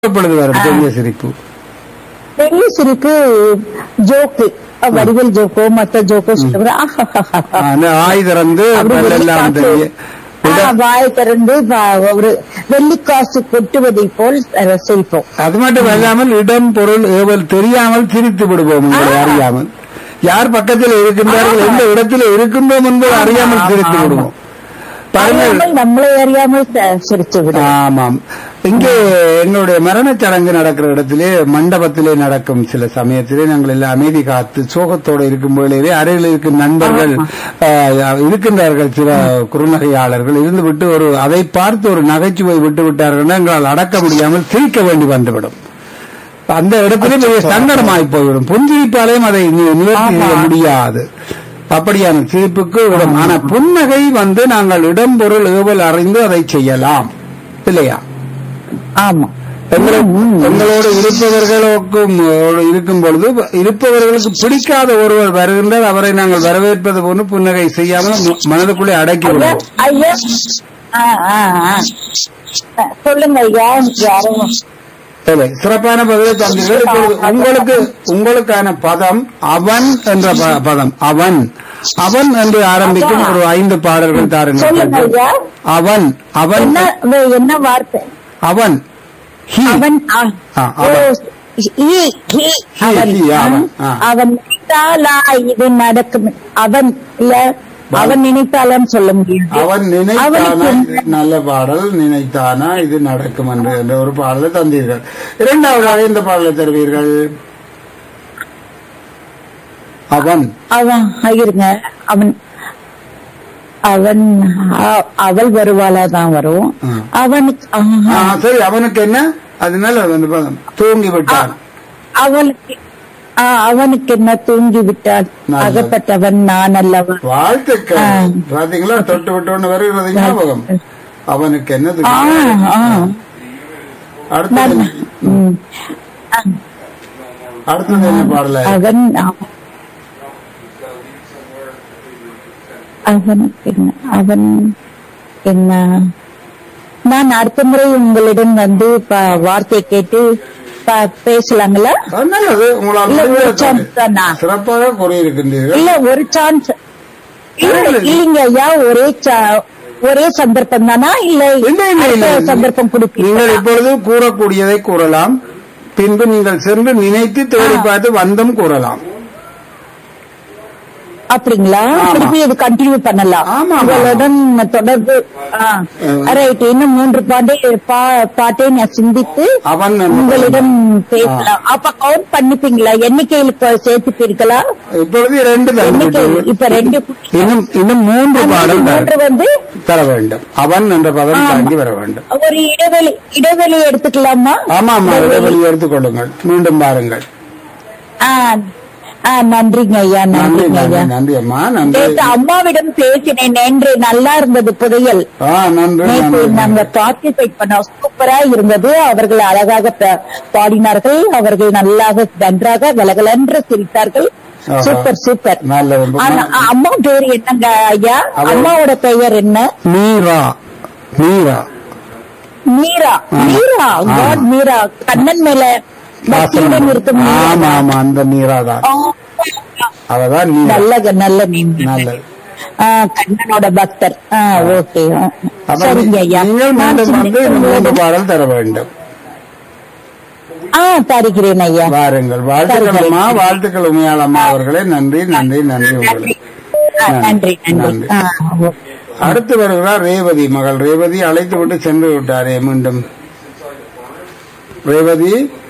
எப்பொழுது வரும் பெரிய சிரிப்பு பெரிய சிரிப்பு ஜோக்கு வடிவேல் ஜோக்கோ மத்த ஜோக்கோ சொல்லுவாங்க ஆ, அந்த ஆய் திறந்து எல்லாம் தெரிய வாய் திறந்து வ- ஒரு வெள்ளிக்காசு கொட்டுவதை போல் அஹ், சிரிப்போம் அது மட்டும் இல்லாமல் இடம் பொருள் ஏவல் தெரியாமல் சிரித்து விடுவோம் உங்களை அறியாமல் யார் பக்கத்தில் இருக்கின்றார்கள் எந்த இடத்தில் இருக்கின்றோம் என்பது அறியாமல் சிரித்து விடுவோம் பாருங்கள் அறியாமல் நம்மளை அறியாமல் ச- சிரிச்சு விடும் ஆமாம் இங்கே எங்களுடைய மரணச் சடங்கு நடக்கிற இடத்திலே மண்டபத்திலே நடக்கும் சில சமயத்திலே நாங்கள் எல்லாம் அமைதி காத்து சோகத்தோடு இருக்கும் வேளையிலே அருகில் இருக்கும் நண்பர்கள் ஆஹ், இருக்கின்றார்கள் சில குறுநகையாளர்கள் இருந்துவிட்டு ஒரு அதை பார்த்து ஒரு நகைச்சுவை விட்டு விட்டார்கள் எங்களால் அடக்க முடியாமல் சிரிக்க வேண்டி வந்துவிடும் அந்த இடத்திலே பெரிய சங்கடமாய் போய்விடும் புன்சிரிப்பாலையும் அதை நி- நிவர்த்தி செய்ய முடியாது அப்படியான சிரிப்புக்கு இடம் ஆனா புன்னகை வந்து நாங்கள் இடம் பொருள் ஏவல் அறிந்து அதை செய்யலாம் இல்லையா ஆமா எங்களுக்கு- எங்களோடு இருப்பவர்களுக்கும் ஒரு இருக்கும் பொழுது இருப்பவர்களுக்கு பிடிக்காத ஒருவர் வருகின்றார் அவரை நாங்கள் வரவேற்பது போன்று புன்னகை செய்யாமல் ம- மனதுக்குள்ளே அடக்கி ஐயா விடுவோம் ஐயா ஆ, ஆ, ஆ. அஹ், சொல்லுங்க ஐயா யாரும் சரி, சிறப்பான பதிலை தந்தீர்கள் இப்பொழுது உங்களுக்கு உங்களுக்கான பதம் அவன் என்ற ப- பதம் அவன் அவன் என்று ஆரம்பிக்கும் ஒரு ஐந்து பாடல்கள் சொல்லுங்க தாருங்கள் ஐயா அவன் அவன் என்ன வே- என்ன வார்த்தை அவன் he. அவன் ஆ, ஆ, ஓ, அவன். he, he, அவன் he, அவன், ஆ. அவன் நினைத்தாலா இது நடக்கும் அவன் இல்ல அவன் நினைத்தாலும் சொல்ல முடியும் அவன் நினைத்தானா அவனுக்கு இது நல்ல பாடல் நினைத்தானா இது நடக்கும் என்று என்ற ஒரு பாடலை தந்தீர்கள் இரண்டாவதாக இந்த பாடலை தருவீர்கள் அவன் அவன் இருங்க அவன் அவன் அ- அவள் வருவாளா தான் வரும் ஆ. அவனுக்கு ஆஹா. ஆ, சரி அவனுக்கு என்ன அதனால அந்த பதம் தூங்கி விட்டான் அவளுக்கு ஆ, அவனுக்கு என்ன தூங்கி விட்டான் நல்லது. அகப்பட்டவன் நான் அல்லவன் வாழ்த்துக்கள் ஆ. பாத்தீங்களா தொட்டு விட்டோன்னு வருகிறது ஞாபகம் அவனுக்கு என்னது ஆ, ஆ. அடுத்தது நான்- என்ன? ம். அடுத்தது என்ன பாடல அவன் அவன் அவனுக்கு என்ன அவன் என்ன நான் அடுத்த முறை உங்களிடம் வந்து ப- வார்த்தை கேட்டு ப- பேசலாங்களா நல்லது உங்களால் இல்ல, ஒரு முடிந்ததை chance தானா? சிறப்பாக கூறியிருக்கின்றீர்கள் இல்ல ஒரு சான்ஸ் இல்லைங்க ஐயா ஒரே சா- ஒரே சந்தர்ப்பம் தானா இல்ல இல்லை, இல்லை, இல்லை. அடுத்த சந்தர்ப்பம் நீங்கள் கொடுப்பீங்க இப்பொழுது கூறக்கூடியதை கூறலாம் பின்பு நீங்கள் சென்று நினைத்து தேடி பார்த்து வந்தும் கூறலாம் அப்படிங்களா ஆமா. திருப்பி இது கண்டினியூ பண்ணலாம் ஆமா, ஆமா. உங்களுடன் தொடர்பு ரைட் இன்னும் மூன்று பாண்டே பா- பாட்டை நான் சிந்தித்து அவன் என்று உங்களிடம் பேசலாம் அப்ப கவுண்ட் பண்ணிப்பீங்களா எண்ணிக்கையில் இப்ப சேர்த்துப்பீர்களா இப்பொழுது இரண்டு எண்ணிக்கை தந்து இப்ப ரெண்டு இன்னும் இன்னும் மூன்று பாடல் தர- மூன்று வந்து தர வேண்டும் அவன் என்ற பதம் ஆமா. தாங்கி வர வேண்டும் ஒரு இடைவெளி இடைவெளி எடுத்துக்கலாமா ஆமா ஆமா இடைவெளி எடுத்துக் கொள்ளுங்கள் மீண்டும் பாருங்கள் ஆ, ஆ, நன்றிங்க ஐயா நன்றி நன்றிங்க நன்றி ஐயா நன்றி அம்மா நன்றி நேற்று அம்மாவிடம் பேசினேன் நேற்று நல்லா இருந்தது புதையல் ஆ நன்றி நேற்று நன்றி நாங்க பார்ட்டிசிபேட் பண்ணோம் சூப்பரா இருந்தது அவர்கள் அழகாக பா- பாடினார்கள் அவர்கள் நல்லாக நன்றாக விலகலென்று சிரித்தார்கள் ஆஹா. சூப்பர் சூப்பர் நல்லது ஆனா, அம்மா பேர் என்னங்க ஐயா அவ- அம்மாவோட பெயர் என்ன மீரா மீரா மீரா மீரா காட் மீரா கண்ணன் மேல பக்தியுடன் இருக்கும் மீரா. ஆமா ஆமா அந்த மீரா தான் ஆ, அவதான் மீரா நல்ல நல்ல மீன் நல்லது ஆ, கண்ணனோட பக்தர் ஆ, ஓகே ஆ. அப்ப சரிங்க ஐயா நீங்கள் நான் மீண்டும் வந்து இந்த சிந்திக்கும் மூன்று போது- பாடல் தர வேண்டும் ஆ தருகிறேன் ஐயா வாருங்கள் வாழ்த்துக்கள் அம்மா வாழ்த்துக்கள் உமையாள் அம்மா அவர்களே நன்றி நன்றி நன்றி நன்றி உங்களுக்கு ஆ, நன்றி நன்றி நன்றி. ஆ, ஓகே. அடுத்து வருகிறார் ரேவதி மகள் ரேவதி அழைத்து விட்டு சென்று விட்டாரே மீண்டும் ரேவதி